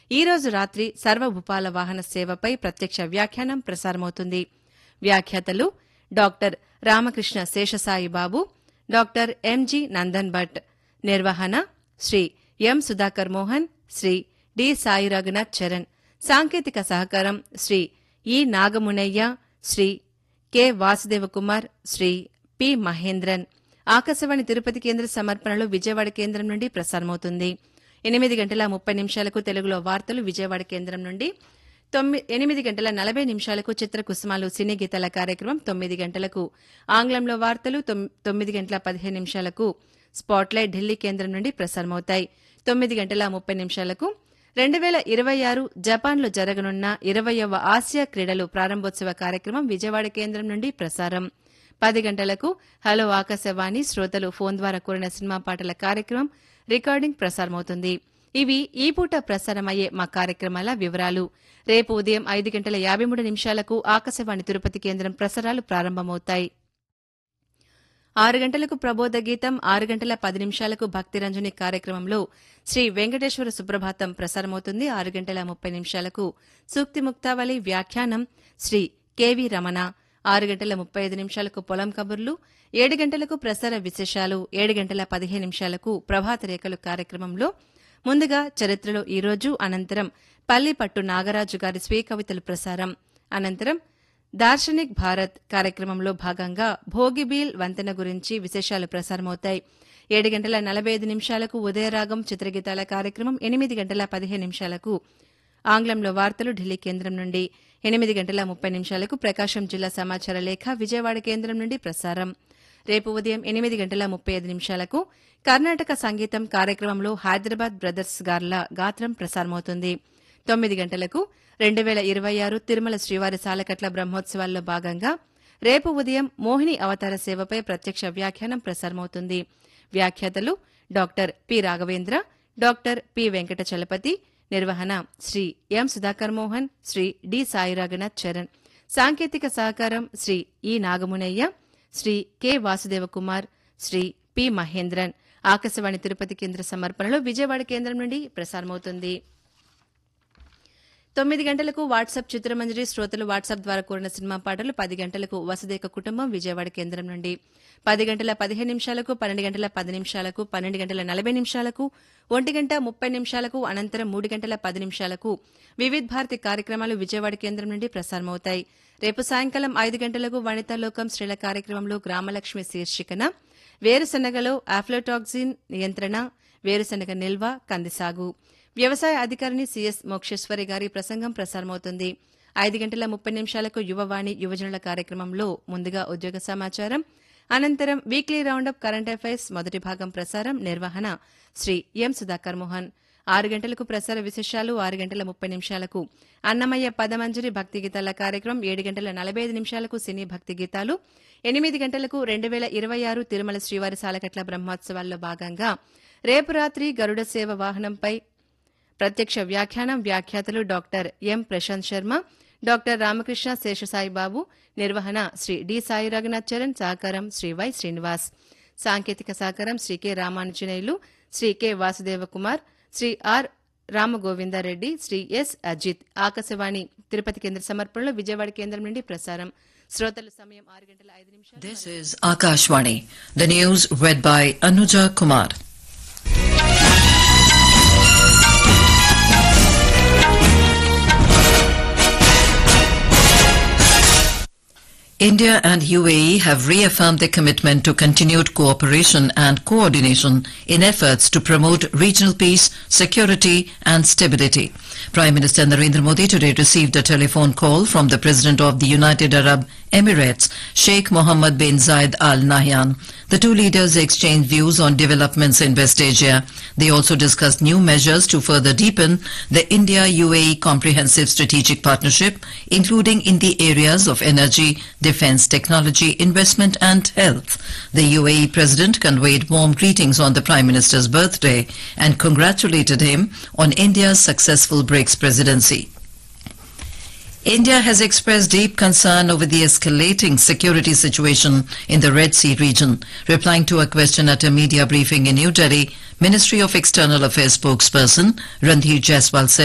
ఈ రోజు రాత్రి సర్వభూపాల వాహన సేవపై ప్రత్యక్ష వ్యాఖ్యానం ప్రసారమవుతుంది వ్యాఖ్యాతలు doctor Ramakrishna Seshasai Babu doctor MG Nandan Bhat నిర్వహణ శ్రీ ఎం సుధాకర్ మోహన్ శ్రీ డి సాయి రఘునాథ్ చరణ్ సాంకేతిక సహకారం Shri E Nagamunaiah Shri K Vasudeva Kumar Shri P Mahendran Akashvani Tirupati కేంద్ర సమర్పణలో విజయవాడ కేంద్రం నుండి ప్రసారమవుతుంది ఎనిమిది గంటల ముప్పై నిమిషాలకు తెలుగులో వార్తలు విజయవాడ కేంద్రం నుండి తొమ్మి ఎనిమిది గంటల నలభై నిమిషాలకు చిత్ర కుసుమాలు సినీ గీతాల కార్యక్రమం తొమ్మిది గంటలకు ఆంగ్లంలో వార్తలు తొమ్- తొమ్మిది గంటల పదిహేను నిమిషాలకు స్పాట్లైట్ ఢిల్లీ కేంద్రం నుండి ప్రసారమవుతాయి తొమ్మిది గంటల ముప్పై నిమిషాలకు రెండు వేల ఇరవై ఆరు జపాన్లో జరగనున్న ఇరవయవ ఆసియా క్రీడలు ప్రారంభోత్సవ కార్యక్రమం విజయవాడ కేంద్రం నుండి ప్రసారం పది గంటలకు హలో ఆకాశవాణి శ్రోతలు ఫోన్ ద్వారా కోరిన సినిమా పాటల కార్యక్రమం రికార్డింగ్ ప్రసారమవుతుంది ఇవి ఈ పూట ప్రసారమయ్యే మా కార్యక్రమాల వివరాలు రేపు ఉదయం ఐదు గంటల యాభై మూడు నిమిషాలకు ఆకాశవాణి తిరుపతి కేంద్రం ప్రసారాలు ప్రారంభమవుతాయి ఆరు గంటలకు ప్రబోధ గీతం ఆరు గంటల పది నిమిషాలకు భక్తిరంజని కార్యక్రమంలో శ్రీ వెంకటేశ్వర సుప్రభాతం ప్రసారమవుతుంది ఆరు గంటల ముప్పై నిమిషాలకు సూక్తి ముక్తావళి వ్యాఖ్యానం శ్రీ కెవి రమణ ఆరు గంటల ముప్పై ఐదు నిమిషాలకు పొలం కబుర్లు ఏడు గంటలకు ప్రసార విశేషాలు ఏడు గంటల పదిహేను నిమిషాలకు ప్రభాత రేఖలు కార్యక్రమంలో ముందుగా చరిత్రలో ఈరోజు అనంతరం పల్లిపట్టు నాగరాజు గారి స్వీయ కవితలు ప్రసారం అనంతరం దార్శనిక్ భారత్ కార్యక్రమంలో భాగంగా భోగిబీల్ వంతెన గురించి విశేషాలు ప్రసారమవుతాయి ఏడు గంటల నలభై ఐదు నిమిషాలకు ఉదయరాగం చిత్రగీతాల కార్యక్రమం ఎనిమిది గంటల పదిహేను నిమిషాలకు ఆంగ్లంలో వార్తలు ఢిల్లీ కేంద్రం నుండి ఎనిమిది గంటల ముప్పై నిమిషాలకు ప్రకాశం జిల్లా సమాచార లేఖ విజయవాడ కేంద్రం నుండి ప్రసారం రేపు ఉదయం ఎనిమిది గంటల ముప్పై ఐదు నిమిషాలకు కర్ణాటక సంగీతం కార్యక్రమంలో హైదరాబాద్ బ్రదర్స్ గార్ల గాత్రం ప్రసారమవుతుంది తొమ్మిది గంటలకు రెండు వేల ఇరవై ఆరు తిరుమల శ్రీవారి సాలకట్ల బ్రహ్మోత్సవాల్లో భాగంగా రేపు ఉదయం మోహిని అవతార సేవపై ప్రత్యక్ష వ్యాఖ్యానం ప్రసారమవుతుంది వ్యాఖ్యాతలు doctor P Raghavendra doctor P Venkata Chalapathi నిర్వహణ శ్రీ ఎం సుధాకర్ మోహన్ శ్రీ డి సాయి రఘునాథ్ చరణ్ సాంకేతిక సహకారం Shri E Nagamunaiah Shri K Vasudeva Kumar Shri P Mahendran Akashvani Tirupati కేంద్ర సమర్పణలో విజయవాడ కేంద్రం నుండి ప్రసారమవుతుంది తొమ్మిది గంటలకు వాట్సాప్ చిత్రమంజరి శ్రోతలు వాట్సాప్ ద్వారా కోరిన సినిమా పాటలు పది గంటలకు వసుదేక కుటుంబం విజయవాడ కేంద్రం నుండి పది గంటల పదిహేను నిమిషాలకు పన్నెండు గంటల పది నిమిషాలకు పన్నెండు గంటల నలభై నిమిషాలకు ఒంటి గంట ముప్పై నిమిషాలకు అనంతరం మూడు గంటల పది నిమిషాలకు వివిధ్ భారతి కార్యక్రమాలు విజయవాడ కేంద్రం నుండి ప్రసారమవుతాయి రేపు సాయంకాలం ఐదు గంటలకు వనితాలోకం స్త్రీల కార్యక్రమంలో గ్రామలక్ష్మి శీర్షికన వేరుశనగలో ఆఫ్లోటాక్సిన్ నియంత్రణ వేరుశనగ నిల్వ కందిసాగు వ్యవసాయ అధికారిని సిఎస్ మోక్షేశ్వరి గారి ప్రసంగం ప్రసారమవుతుంది ఐదు గంటల ముప్పై నిమిషాలకు యువవాణి యువజనుల కార్యక్రమంలో ముందుగా ఉద్యోగ సమాచారం అనంతరం వీక్లీ రౌండప్ కరెంట్ అఫైర్స్ మొదటి భాగం ప్రసారం నిర్వహణ శ్రీ ఎం సుధాకర్ మోహన్ ఆరు గంటలకు ప్రసార విశేషాలు ఆరు గంటల ముప్పై నిమిషాలకు అన్నమయ్య పదమంజరి భక్తి గీతాల కార్యక్రమం ఏడు గంటల నలభై ఐదు నిమిషాలకు సినీ భక్తి గీతాలు ఎనిమిది గంటలకు రెండు వేల ఇరవై ఆరు తిరుమల శ్రీవారి సాలకట్ల బ్రహ్మోత్సవాల్లో భాగంగా రేపు రాత్రి గరుడ సేవ వాహనంపై ప్రత్యక్ష వ్యాఖ్యానం వ్యాఖ్యాతలు doctor M Prashant Sharma doctor Ramakrishna Seshasai Babu నిర్వహణ శ్రీ డి సాయి రఘునాథ్ చరణ్ సహకారం శ్రీ వై శ్రీనివాస్ సాంకేతిక సహకారం Shri K Ramanujaneyulu Shri K Vasudeva Kumar Shri R Ramagovindareddy Shri S Ajith Akashvani Tirupati కేంద్ర సమర్పణలో విజయవాడ కేంద్రం నుండి ప్రసారం శ్రోతలు సమయం ఆరు గంటల ఐదు నిమిషాలు This is Akashwani. The news read by Anuja Kumar. India and UAE have reaffirmed their commitment to continued cooperation and coordination in efforts to promote regional peace, security and stability. Prime Minister Narendra Modi today received a telephone call from the President of the United Arab Emirates, Sheikh Mohammed bin Zayed Al Nahyan. The two leaders exchanged views on developments in West Asia. They also discussed new measures to further deepen the India-UAE comprehensive strategic partnership, including in the areas of energy, defense technology, investment and health. The UAE President conveyed warm greetings on the Prime Minister's birthday and congratulated him on India's successful BRICS presidency. India has expressed deep concern over the escalating security situation in the Red Sea region. Replying to a question at a media briefing in New Delhi, Ministry of External Affairs spokesperson Randhir Jaiswal said